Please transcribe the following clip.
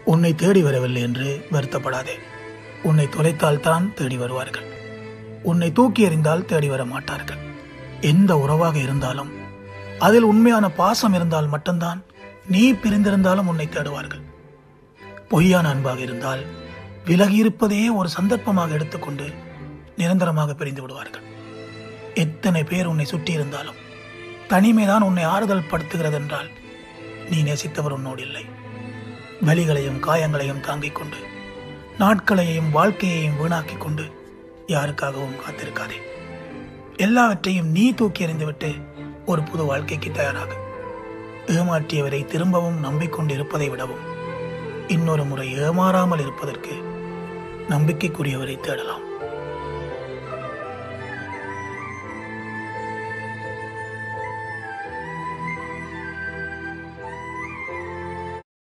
உன்னை தேடி வரவில்லை என்று வருத்தப்படாதே உன்னை தொலைத்தால்தான் தேடி வருவார்கள் உன்னை தூக்கி எறிந்தால் தேடி வர மாட்டார்கள் எந்த உறவாக இருந்தாலும் அதில் உண்மையான பாசம் இருந்தால் மட்டும்தான் நீ பிரிந்திருந்தாலும் உன்னை தேடுவார்கள் பொய்யான அன்பாக இருந்தால் விலகியிருப்பதையே ஒரு சந்தர்ப்பமாக எடுத்துக்கொண்டு நிரந்தரமாக பிரிந்து விடுவார்கள் எத்தனை பேர் உன்னை சுற்றி இருந்தாலும் தனிமைதான் உன்னை ஆறுதல் படுத்துகிறது என்றால் நீ நேசித்தவர் உன்னோடு இல்லை வலிகளையும் காயங்களையும் தாங்கிக் கொண்டு நாட்களையும் வாழ்க்கையையும் வீணாக்கிக் கொண்டு யாருக்காகவும் காத்திருக்காதே எல்லாவற்றையும் நீ தூக்கி எறிந்துவிட்டு ஒரு புது வாழ்க்கைக்கு தயாராக ஏமாற்றியவரை திரும்பவும் நம்பிக்கொண்டு இருப்பதை விடவும் இன்னொரு முறை ஏமாறாமல் இருப்பதற்கு நம்பிக்கைக்குரியவரை தேடலாம்